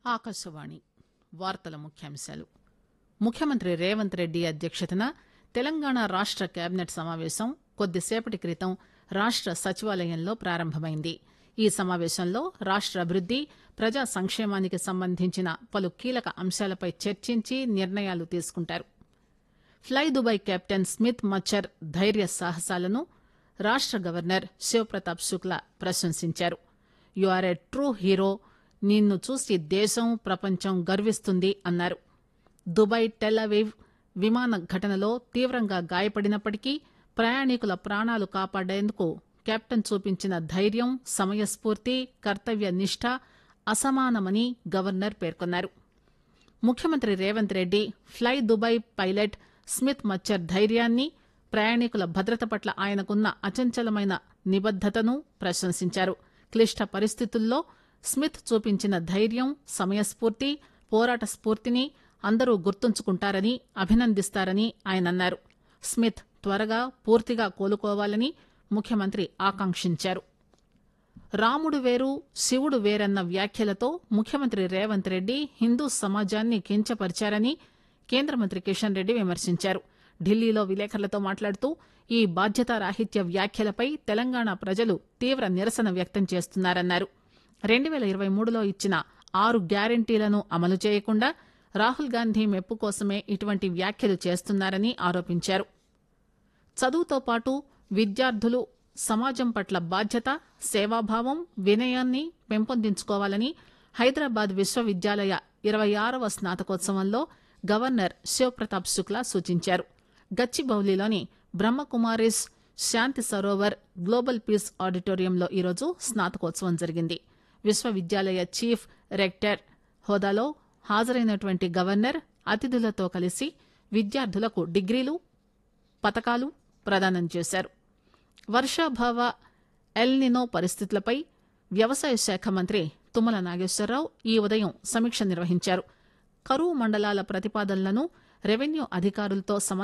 ఆకాశవాణి వార్తల ముఖ్యాంశాలు ముఖ్యమంత్రి రేవంత్ రెడ్డి అధ్యక్షతన తెలంగాణ రాష్ట కేబినెట్ సమావేశం కొద్దిసేపటి క్రితం రాష్ట సచివాలయంలో ప్రారంభమైంది ఈ సమావేశంలో రాష్ట అభివృద్ది ప్రజా సంక్షేమానికి సంబంధించిన పలు కీలక అంశాలపై చర్చించి నిర్ణయాలు తీసుకుంటారు ఫ్లై దుబాయ్ కెప్టెన్ స్మిత్ మచ్చర్ ధైర్య సాహసాలను రాష్ట గవర్నర్ శివప్రతాప్ శుక్లా ప్రశంసించారు you are a true hero నిన్ను చూసి దేశం ప్రపంచం గర్విస్తుంది అన్నారు దుబాయ్ టెల్ అవీవ్ విమాన ఘటనలో తీవ్రంగా గాయపడినప్పటికీ ప్రయాణికుల ప్రాణాలు కాపాడేందుకు కెప్టెన్ చూపించిన ధైర్యం సమయస్ఫూర్తి కర్తవ్య నిష్ట అసమానమని గవర్నర్ పేర్కొన్నారు ముఖ్యమంత్రి Revanth Reddy fly Dubai pilot Smith మచ్చర్ ధైర్యాన్ని ప్రయాణికుల భద్రత పట్ల ఆయనకున్న అచంచలమైన నిబద్దతను ప్రశంసించారు క్లిష్ట పరిస్థితుల్లో స్మిత్ చూపించిన ధైర్యం సమయస్ఫూర్తి పోరాట స్ఫూర్తిని అందరూ గుర్తుంచుకుంటారని అభినందిస్తారని ఆయన అన్నారు స్మిత్ త్వరగా పూర్తిగా కోలుకోవాలని ముఖ్యమంత్రి ఆకాంక్షించారు రాముడు వేరు శివుడు వేరన్న వ్యాఖ్యలతో ముఖ్యమంత్రి రేవంత్ రెడ్డి హిందూ సమాజాన్ని కించపరిచారని కేంద్ర మంత్రి కిషన్ రెడ్డి విమర్శించారు ఢిల్లీలో విలేకరులతో మాట్లాడుతూ ఈ బాధ్యతారాహిత్య వ్యాఖ్యలపై తెలంగాణ ప్రజలు తీవ్ర నిరసన వ్యక్తం చేస్తున్నారన్నారు రెండు పేల ఇరవై మూడులో ఇచ్చిన ఆరు గ్యారంటీలను అమలు చేయకుండా రాహుల్ గాంధీ మెప్పు కోసమే ఇటువంటి వ్యాఖ్యలు చేస్తున్నారని ఆరోపించారు చదువుతో పాటు విద్యార్థులు సమాజం పట్ల బాధ్యత సేవాభావం వినయాన్ని పెంపొందించుకోవాలని హైదరాబాద్ విశ్వవిద్యాలయ ఇరవై ఆరవ స్నాతకోత్సవంలో గవర్నర్ శివప్రతాప్ శుక్లా సూచించారు గచ్చిబౌలిలోని బ్రహ్మకుమారిస్ శాంతి సరోవర్ గ్లోబల్ పీస్ ఆడిటోరియంలో ఈరోజు స్నాతకోత్సవం జరిగింది విశ్వవిద్యాలయ చీఫ్ రెక్టర్ హోదాలో హాజరైనటువంటి గవర్నర్ అతిథులతో కలిసి విద్యార్థులకు డిగ్రీలు పతకాలు ప్రదానం చేశారు వర్షాభావ ఎల్నినో పరిస్థితులపై వ్యవసాయ శాఖ మంత్రి తుమ్మల నాగేశ్వరరావు ఈ ఉదయం సమీక్ష నిర్వహించారు కరువు మండలాల ప్రతిపాదనలను రెవెన్యూ అధికారులతో సమన్వయం